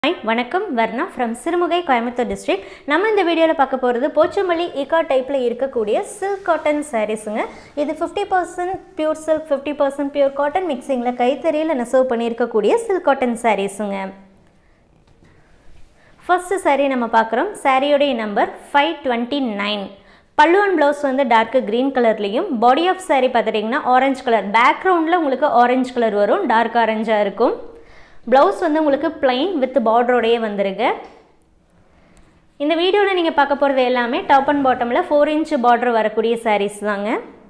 hi வணக்கம் Varna from Sirumugai Coimbatore district நம்ம இந்த வீடியோவில் பார்க்க போகிறது போச்சமல்லி ஈகா டைப்பில் இருக்கக்கூடிய சில்க் காட்டன் சாரீஸுங்க இது fifty percent pure silk fifty percent pure cotton மிக்சிங்கில் கைத்தறியில் நெசவு பண்ணியிருக்கக்கூடிய சில்க் காட்டன் சாரீஸுங்க ஃபர்ஸ்ட் saree நம்ம பார்க்குறோம் சாரியோடைய நம்பர் ஃபைவ் டுவெண்ட்டி நைன் பல்லு அண்ட் ப்ளவுஸ் வந்து டார்க் க்ரீன் கலர்லேயும் பாடி ஆஃப் saree பார்த்துட்டிங்கன்னா ஆரஞ்சு கலர் பேக்ரவுண்டில் உங்களுக்கு ஆரஞ்சு கலர் வரும் டார்க் ஆரஞ்சாக இருக்கும் ப்ளவுஸ் வந்து உங்களுக்கு plain வித் பார்டரோடையே வந்துருங்க இந்த வீடியோவில் நீங்கள் பார்க்க போகிறது எல்லாமே டாப் அண்ட் பாட்டமில் ஃபோர் இன்ச் பார்டர் வரக்கூடிய sarees தாங்க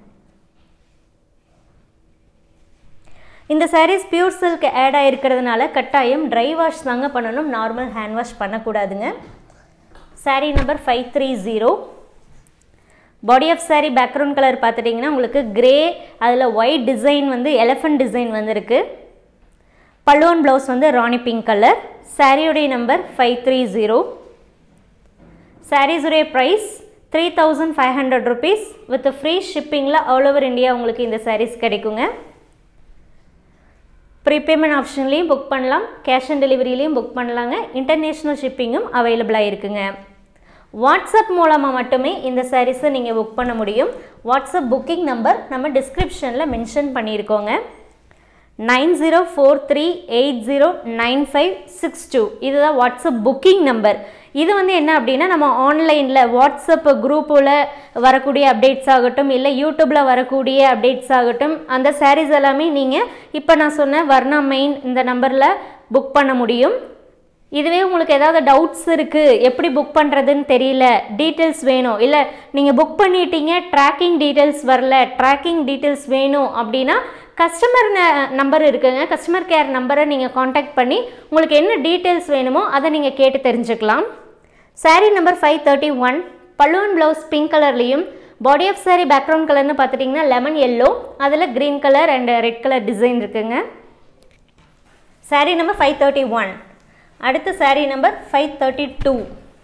இந்த sarees பியூர் சில்க் ஆட் ஆகிருக்கிறதுனால கட்டாயம் ட்ரை வாஷ் தாங்க பண்ணணும் நார்மல் ஹேண்ட் வாஷ் பண்ணக்கூடாதுங்க saree number five three zero body of saree background colour பார்த்துட்டிங்கன்னா உங்களுக்கு கிரே அதில் ஒயிட் டிசைன் வந்து எலஃபண்ட் டிசைன் வந்திருக்கு பல்லுவன் ப்ளவுஸ் வந்து ராணி பிங்க் கலர் சாரியுடைய நம்பர் ஃபைவ் த்ரீ ஜீரோ சாரீஸுடைய price three thousand five hundred rupees with free ஷிப்பிங்கில் ஆல் ஓவர் இந்தியா உங்களுக்கு இந்த சாரீஸ் கிடைக்குங்க ப்ரீபேமெண்ட் ஆப்ஷன்லேயும் புக் பண்ணலாம் கேஷ் ஆன் டெலிவரிலையும் புக் பண்ணலாங்க இன்டர்நேஷ்னல் ஷிப்பிங்கும் அவைலபிளாக இருக்குங்க வாட்ஸ்அப் மூலமாக மட்டுமே இந்த சாரீஸை நீங்கள் புக் பண்ண முடியும் வாட்ஸ்அப் புக்கிங் நம்பர் நம்ம டிஸ்கிரிப்ஷனில் மென்ஷன் பண்ணியிருக்கோங்க nine zero four three eight zero nine five six two இதுதான் வாட்ஸ்அப் புக்கிங் நம்பர் இது வந்து என்ன அப்படின்னா நம்ம ஆன்லைனில் வாட்ஸ்அப் குரூப்பில் வரக்கூடிய அப்டேட்ஸ் ஆகட்டும் இல்லை யூடியூப்பில் வரக்கூடிய அப்டேட்ஸ் ஆகட்டும் அந்த சாரீஸ் எல்லாமே நீங்கள் இப்போ நான் சொன்ன வர்ணா மெயின் இந்த நம்பரில் புக் பண்ண முடியும் இதுவே உங்களுக்கு ஏதாவது டவுட்ஸ் இருக்குது எப்படி புக் பண்ணுறதுன்னு தெரியல டீட்டெயில்ஸ் வேணும் இல்லை நீங்கள் புக் பண்ணிட்டீங்க ட்ராக்கிங் டீட்டெயில்ஸ் வரல ட்ராக்கிங் டீட்டெயில்ஸ் வேணும் அப்படின்னா கஸ்டமர் நம்பர் இருக்குங்க கஸ்டமர் கேர் நம்பரை நீங்கள் காண்டாக்ட் பண்ணி உங்களுக்கு என்ன டீட்டெயில்ஸ் வேணுமோ அதை நீங்கள் கேட்டு தெரிஞ்சுக்கலாம் saree number five thirty one பல்லுவன் ப்ளவுஸ் பிங்க் கலர்லேயும் பாடி ஆஃப் சாரீ பேக்ரவுண்ட் கலர்னு பார்த்துட்டிங்கன்னா லெமன் எல்லோ அதில் green colour and red colour design இருக்குங்க saree number five thirty one அடுத்த saree number five thirty two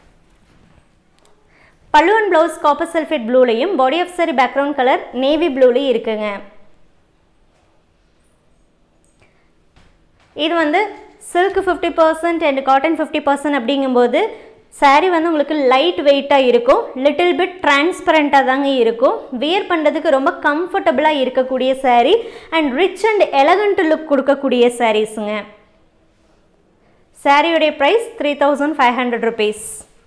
பல்லுவன் ப்ளவுஸ் காப்பர் சல்ஃபேட் ப்ளூலையும் body of saree background colour navy ப்ளூலையும் இருக்குங்க இது வந்து silk fifty percent and cotton fifty percent அப்படிங்கும்போது சாரீ வந்து உங்களுக்கு லைட் வெயிட்டாக இருக்கும் லிட்டில் பிட் டிரான்ஸ்பரண்ட்டாக தாங்க இருக்கும் வியர் பண்ணுறதுக்கு ரொம்ப கம்ஃபர்டபுளாக இருக்கக்கூடிய saree and rich and elegant look கொடுக்கக்கூடிய சாரீஸுங்க சாரியுடைய price three thousand five hundred rupees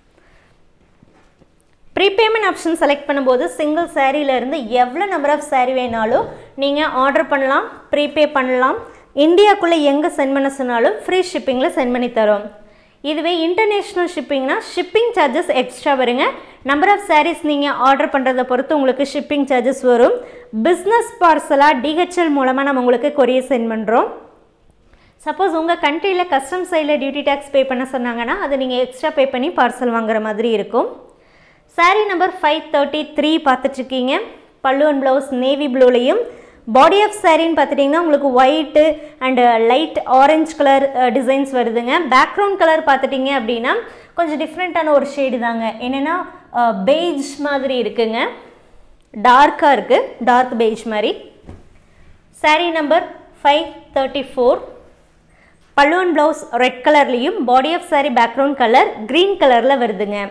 prepayment option select பண்ணும்போது சிங்கிள் சாரீலேருந்து எவ்வளோ நம்பர் ஆஃப் சாரீ வேணாலும் நீங்கள் ஆர்டர் பண்ணலாம் ப்ரீபே பண்ணலாம் இந்தியாக்குள்ளே எங்கே சென்ட் பண்ண சொன்னாலும் ஃப்ரீ ஷிப்பிங்கில் சென்ட் பண்ணி தரோம் இதுவே இன்டர்நேஷ்னல் ஷிப்பிங்னா ஷிப்பிங் சார்ஜஸ் எக்ஸ்ட்ரா வருங்க நம்பர் ஆஃப் சாரீஸ் நீங்கள் ஆர்டர் பண்ணுறதை பொறுத்து உங்களுக்கு ஷிப்பிங் சார்ஜஸ் வரும் பிஸ்னஸ் பார்சலாக டிஹெச்எல் மூலமாக நம்ம உங்களுக்கு கொரியர் சென்ட் பண்ணுறோம் சப்போஸ் உங்கள் கண்ட்ரியில் கஸ்டம் சைடில் டியூட்டி டேக்ஸ் பே பண்ண சொன்னாங்கன்னா அதை நீங்கள் எக்ஸ்ட்ரா பே பண்ணி பார்சல் வாங்குற மாதிரி இருக்கும் saree number five thirty three பார்த்துட்ருக்கீங்க பல்லு அண்ட் ப்ளவுஸ் நேவி ப்ளூலையும் பாடி ஆஃப் சாரின்னு பார்த்துட்டிங்கன்னா உங்களுக்கு white and light orange colour designs வருதுங்க பேக்ரவுண்ட் கலர் பார்த்துட்டிங்க அப்படின்னா கொஞ்சம் டிஃப்ரெண்ட்டான ஒரு ஷேடு தாங்க என்னென்னா பெய்ஜ் மாதிரி இருக்குங்க டார்க்காக இருக்குது டார்க் பெய்ஜ் மாதிரி saree number five thirty four பல்லுவன் ப்ளவுஸ் ரெட் கலர்லேயும் body of saree background colour green கலரில் வருதுங்க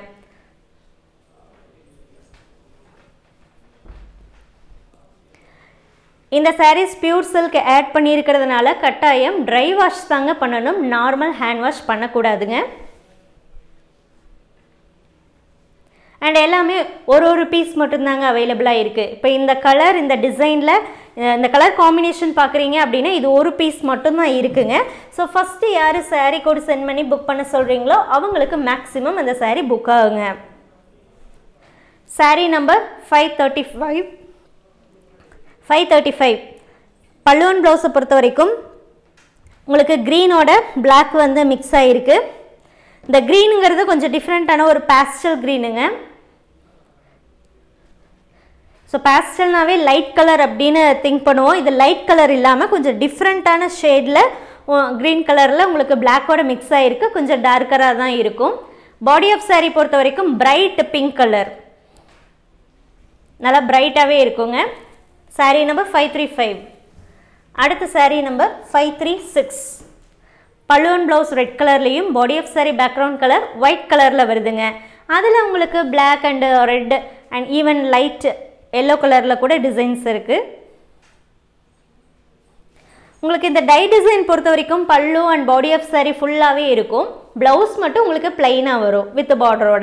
இந்த சாரீஸ் பியூர் சில்க் ஆட் பண்ணியிருக்கிறதுனால கட்டாயம் ட்ரை வாஷ் தாங்க பண்ணணும் நார்மல் ஹேண்ட் வாஷ் பண்ணக்கூடாதுங்க அண்ட் எல்லாமே ஒரு ஒரு பீஸ் மட்டும்தாங்க அவைலபிளாக இருக்குது இப்போ இந்த கலர் இந்த டிசைனில் இந்த கலர் காம்பினேஷன் பார்க்குறீங்க அப்படின்னா இது ஒரு பீஸ் மட்டும்தான் இருக்குங்க ஸோ ஃபஸ்ட்டு யார் சாரீ கோடு சென்ட் பண்ணி புக் பண்ண சொல்கிறீங்களோ அவங்களுக்கு மேக்ஸிமம் அந்த சாரீ புக் ஆகுங்க saree number five thirty five five thirty five பல்லுவன் ப்ளவுஸை பொறுத்த வரைக்கும் உங்களுக்கு க்ரீனோட பிளாக் வந்து மிக்ஸ் ஆகிருக்கு இந்த க்ரீனுங்கிறது கொஞ்சம் டிஃப்ரெண்ட்டான ஒரு பேஸ்டல் க்ரீனுங்க ஸோ பேஸ்டல்னாவே லைட் கலர் அப்படின்னு திங்க் பண்ணுவோம் இது லைட் கலர் இல்லாமல் கொஞ்சம் டிஃப்ரெண்ட்டான ஷேடில் க்ரீன் கலரில் உங்களுக்கு பிளாக்கோட மிக்ஸ் ஆகிருக்கு கொஞ்சம் டார்க்கராக தான் இருக்கும் பாடி ஆஃப் சாரீ பொறுத்த வரைக்கும் பிரைட் பிங்க் கலர் நல்லா பிரைட்டாகவே இருக்குங்க saree number five three five அடுத்த saree number five three six பல்லுவன் ப்ளவுஸ் ரெட் கலர்லேயும் body of saree background colour white கலரில் வருதுங்க அதில் உங்களுக்கு black and red and even light yellow கலரில் கூட டிசைன்ஸ் இருக்குது உங்களுக்கு இந்த டை டிசைன் பொறுத்த வரைக்கும் பல்லு அண்ட் பாடி ஆஃப் சாரி ஃபுல்லாகவே இருக்கும் ப்ளவுஸ் மட்டும் உங்களுக்கு பிளைனாக வரும் வித் பார்டரோட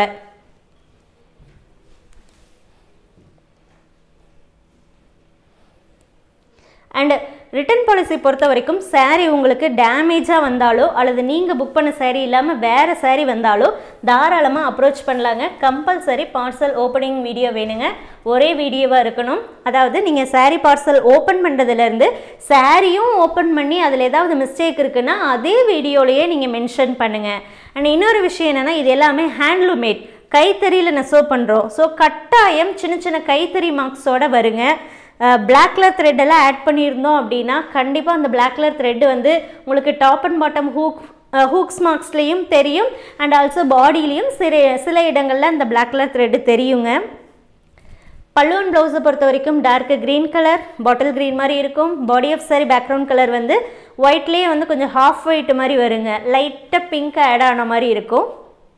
அண்ட் ரிட்டர்ன் பாலிசி பொறுத்த வரைக்கும் saree உங்களுக்கு டேமேஜாக வந்தாலோ அல்லது நீங்கள் புக் பண்ண saree இல்லாமல் வேறு saree வந்தாலோ தாராளமாக அப்ரோச் பண்ணலாங்க கம்பல்சரி பார்சல் ஓப்பனிங் வீடியோ வேணுங்க ஒரே வீடியோவாக இருக்கணும் அதாவது நீங்கள் saree பார்சல் ஓப்பன் பண்ணுறதுலேருந்து சாரியும் ஓப்பன் பண்ணி அதில் ஏதாவது மிஸ்டேக் இருக்குன்னா அதே வீடியோலையே நீங்கள் மென்ஷன் பண்ணுங்கள் அண்ட் இன்னொரு விஷயம் என்னென்னா இது எல்லாமே ஹேண்ட்லூம் மேட் கைத்தறியில் நெசவு பண்ணுறோம் ஸோ கட்டாயம் சின்ன சின்ன கைத்தறி மார்க்ஸோட வருங்க பிளாக் கலர் த்ரெட் எல்லாம் ஆட் பண்ணியிருந்தோம் அப்படின்னா கண்டிப்பாக அந்த பிளாக் கலர் த்ரெட் வந்து உங்களுக்கு top and bottom hook hooks மார்க்ஸ்லேயும் தெரியும் அண்ட் ஆல்சோ பாடியிலையும் சில சில இடங்களில் அந்த பிளாக் கலர் த்ரெட்டு தெரியுங்க பல்லுவன் ப்ளவுஸை பொறுத்த வரைக்கும் dark green colour bottle green மாதிரி இருக்கும் body of saree background colour வந்து ஒயிட்லேயே வந்து கொஞ்சம் ஹாஃப் ஒயிட் மாதிரி வருங்க லைட்டாக பிங்க் ஆட் ஆன மாதிரி இருக்கும்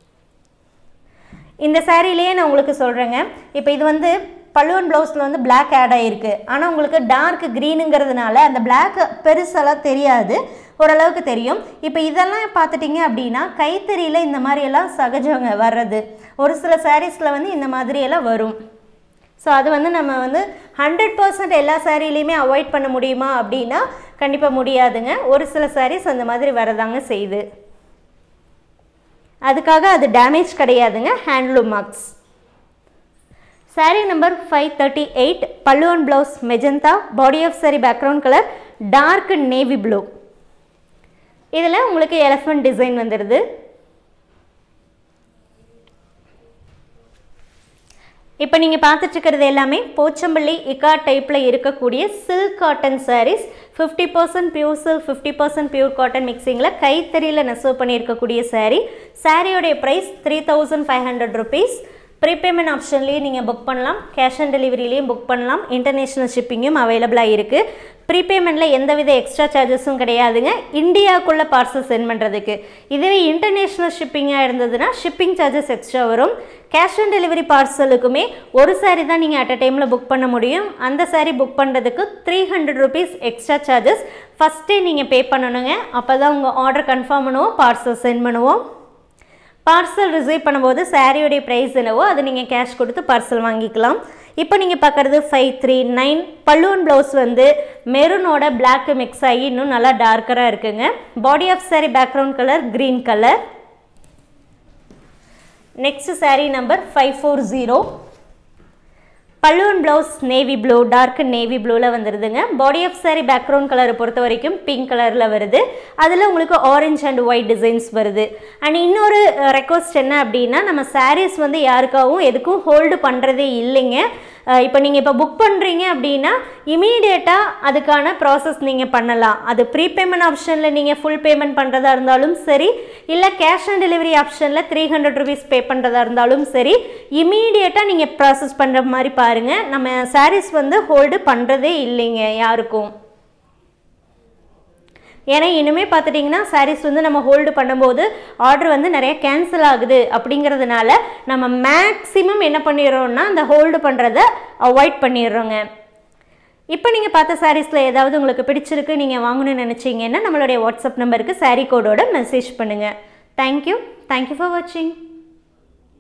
இந்த சாரீலேயே நான் உங்களுக்கு சொல்கிறேங்க இப்போ இது வந்து பல்லுவன் ப்ளவுஸில் வந்து Black ஆட் ஆகிருக்கு ஆனால் உங்களுக்கு டார்க் க்ரீனுங்கிறதுனால அந்த Black பெருசெல்லாம் தெரியாது ஓரளவுக்கு தெரியும் இப்போ இதெல்லாம் பார்த்துட்டிங்க அப்படின்னா கைத்தறியில் இந்த மாதிரியெல்லாம் சகஜங்க வர்றது ஒரு சில சாரீஸில் வந்து இந்த மாதிரியெல்லாம் வரும் ஸோ அது வந்து நம்ம வந்து ஹண்ட்ரட் பர்சன்ட் எல்லா சாரீலையுமே அவாய்ட் பண்ண முடியுமா அப்படின்னா கண்டிப்பாக முடியாதுங்க ஒரு சில சாரீஸ் அந்த மாதிரி வரதாங்க செய்யுது அதுக்காக அது டேமேஜ் கிடையாதுங்க handloom marks saree number five thirty eight பல்லுவன் blouse magenta body of saree background colour dark navy blue இதில் உங்களுக்கு எலஃபண்ட் டிசைன் வந்துடுது இப்போ நீங்கள் பார்த்துட்டு இருக்கிறது எல்லாமே போச்சம்பள்ளி இக்கா டைப்பில் இருக்கக்கூடிய silk cotton sarees fifty percent pure silk fifty percent pure cotton மிக்சிங்கில் கைத்தறியில் நெசவு பண்ணியிருக்கக்கூடிய சாரீ சாரியோடைய price three thousand five hundred rupees prepayment ஆப்ஷன்லேயும் நீங்கள் புக் பண்ணலாம் கேஷ் ஆன் டெலிவரிலையும் புக் பண்ணலாம் இன்டர்நேஷ்னல் ஷிப்பிங்கும் அவைலபிளாக இருக்குது ப்ரீபேமெண்ட்டில் எந்தவித எக்ஸ்ட்ரா சார்ஜஸும் கிடையாதுங்க இந்தியாவுக்குள்ளே பார்சல் சென்ட் பண்ணுறதுக்கு இதுவே இன்டர்நேஷ்னல் ஷிப்பிங்காக இருந்ததுன்னா ஷிப்பிங் சார்ஜஸ் எக்ஸ்ட்ரா வரும் கேஷ் ஆன் டெலிவரி பார்சலுக்குமே ஒரு சாரீ தான் நீங்கள் அட் அ டைமில் புக் பண்ண முடியும் அந்த சாரீ புக் பண்ணுறதுக்கு three hundred rupees extra charges ஃபஸ்ட்டே நீங்கள் பே பண்ணணுங்க அப்போ தான் உங்கள் ஆர்டர் கன்ஃபார்ம் பண்ணுவோம் பார்சல் சென்ட் பண்ணுவோம் பார்சல் ரிசீவ் பண்ணும்போது சாரியோடைய ப்ரைஸ் என்னவோ அது நீங்கள் கேஷ் கொடுத்து பார்சல் வாங்கிக்கலாம் இப்போ நீங்கள் பார்க்குறது ஃபைவ் த்ரீ நைன் பல்லுவன் ப்ளவுஸ் வந்து மெரூனோட பிளாக் மிக்ஸ் ஆகி இன்னும் நல்லா டார்க்கராக இருக்குங்க body of saree background colour green colour next saree number five four zero பல்லுவன் blouse navy blue dark navy ப்ளூவில் வந்துடுதுங்க பாடி ஆஃப் சாரி பேக்ரவுண்ட் கலரை பொறுத்த வரைக்கும் பிங்க் கலரில் வருது அதில் உங்களுக்கு ஆரஞ்ச் அண்ட் ஒயிட் டிசைன்ஸ் வருது அண்ட் இன்னொரு ரெக்வஸ்ட் என்ன அப்படின்னா நம்ம சாரீஸ் வந்து யாருக்காகவும் எதுக்கும் ஹோல்டு பண்ணுறதே இல்லைங்க இப்போ நீங்கள் இப்போ புக் பண்ணுறீங்க அப்படின்னா இமீடியட்டாக அதுக்கான ப்ராசஸ் நீங்கள் பண்ணலாம் அது ப்ரீபேமெண்ட் ஆப்ஷனில் நீங்கள் ஃபுல் பேமெண்ட் பண்ணுறதா இருந்தாலும் சரி இல்லை கேஷ் ஆன் டெலிவரி ஆப்ஷனில் த்ரீ ஹண்ட்ரட் ருபீஸ் பே பண்ணுறதா இருந்தாலும் சரி இமீடியட்டாக நீங்கள் ப்ராசஸ் பண்ணுற மாதிரி பாருங்கள் நம்ம சாரீஸ் வந்து ஹோல்டு பண்ணுறதே இல்லைங்க யாருக்கும் ஏன்னா இனிமே பார்த்துட்டிங்கன்னா சாரீஸ் வந்து நம்ம ஹோல்டு பண்ணும்போது ஆர்டர் வந்து நிறைய கேன்சல் ஆகுது அப்படிங்கிறதுனால நம்ம மேக்ஸிமம் என்ன பண்ணிடுறோம்னா அந்த ஹோல்டு பண்ணுறத அவாய்ட் பண்ணிடுறோங்க இப்போ நீங்கள் பார்த்த சாரீஸில் ஏதாவது உங்களுக்கு பிடிச்சிருக்கு நீங்கள் வாங்கணும்னு நினச்சிங்கன்னா நம்மளுடைய வாட்ஸ்அப் நம்பருக்கு சாரீ கோடோட மெசேஜ் பண்ணுங்கள் தேங்க்யூ தேங்க்யூ ஃபார் வாட்சிங்